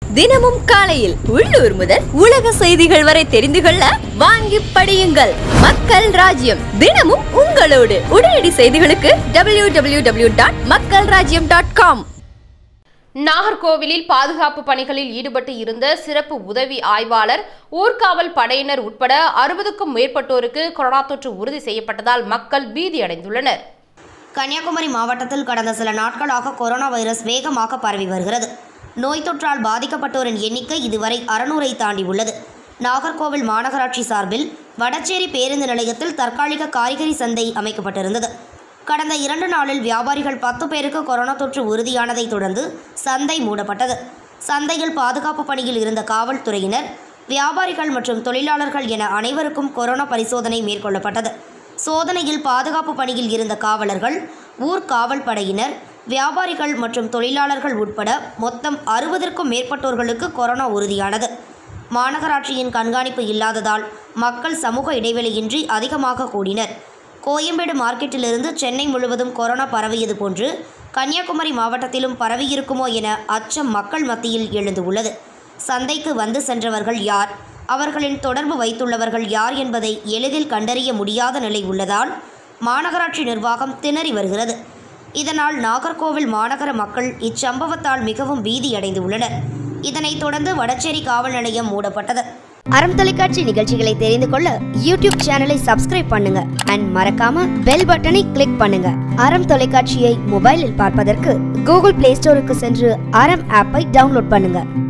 தினமும் காலையில் உள்ளூர் முதல் உலக செய்திகள் வரை தெரிந்து கொள்ள வாங்கி படியுங்கள் மக்கள் ராஜ்யம் தினமும் உங்களோடு உடனடி செய்திகளுக்கு டபிள்யூ டபிள்யூ டபிள்யூ டாட் மக்கள் ராஜ்யம் டாட் காம் நாகர்கோவிலில் பாதுகாப்பு பணிகளில் ஈடுபட்டு இருந்த சிறப்பு உதவி ஆய்வாளர் ஊர்காவல் படையினர் உட்பட அறுபதுக்கும் மேற்பட்டோருக்கு கொரோனா தொற்று உறுதி செய்யப்பட்டதால் மக்கள் பீதியடைந்துள்ளனர் கன்னியாகுமரி மாவட்டத்தில் கடந்த சில நாட்களாக கொரோனா வைரஸ் வேகமாக பரவி வருகிறது நோய் தொற்றால் பாதிக்கப்பட்டோரின் எண்ணிக்கை இதுவரை அறுநூறை தாண்டி உள்ளது நாகர்கோவில் மாநகராட்சி சார்பில் வடச்சேரி பேருந்து நிலையத்தில் தற்காலிக காய்கறி சந்தை அமைக்கப்பட்டிருந்தது கடந்த இரண்டு நாளில் வியாபாரிகள் பத்து பேருக்கு கொரோனா தொற்று உறுதியானதை தொடர்ந்து சந்தை மூடப்பட்டது சந்தையில் பாதுகாப்பு பணியில் இருந்த காவல்துறையினர் வியாபாரிகள் மற்றும் தொழிலாளர்கள் என அனைவருக்கும் கொரோனா பரிசோதனை மேற்கொள்ளப்பட்டது சோதனையில் பாதுகாப்பு பணியில் இருந்த காவலர்கள் ஊர் காவல் படையினர் வியாபாரிகள் மற்றும் தொழிலாளர்கள் உட்பட மொத்தம் அறுபதற்கும் மேற்பட்டோர்களுக்கு கொரோனா உறுதியானது மாநகராட்சியின் கண்காணிப்பு இல்லாததால் மக்கள் சமூக இடைவெளியின்றி அதிகமாக கூடினர் கோயம்பேடு மார்க்கெட்டிலிருந்து சென்னை முழுவதும் கொரோனா பரவியது போன்று கன்னியாகுமரி மாவட்டத்திலும் பரவியிருக்குமோ என அச்சம் மக்கள் மத்தியில் எழுந்து உள்ளது சந்தைக்கு வந்து சென்றவர்கள் யார் அவர்களின் தொடர்பு வைத்துள்ளவர்கள் யார் என்பதை எளிதில் கண்டறிய முடியாத நிலை உள்ளதால் மாநகராட்சி நிர்வாகம் திணறி வருகிறது இதனால் நாகர்கோவில் மாநகர மக்கள் இச்சம்பவத்தால் மிகவும் பீதியடைந்து உள்ளனர் இதனைத் தொடர்ந்து வடச்சேரி காவல் நிலையம் மூடப்பட்டது அறம் தொலைக்காட்சி நிகழ்ச்சிகளை தெரிந்து கொள்ள யூடியூப் சேனலை சப்ஸ்கிரைப் பண்ணுங்க அண்ட் மறக்காம பெல் பட்டனை கிளிக் பண்ணுங்க அறம் தொலைக்காட்சியை மொபைலில் பார்ப்பதற்கு கூகுள் பிளே ஸ்டோருக்கு சென்று அறம் ஆப்பை டவுன்லோட் பண்ணுங்க